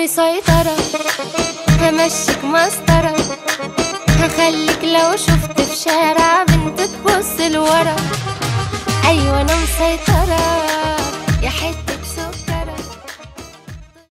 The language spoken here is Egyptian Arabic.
سيطرة همشيك مسطرة هخليك لو شفت في شارع بنت تبص لورا ايوه انا مسيطرة يا حتة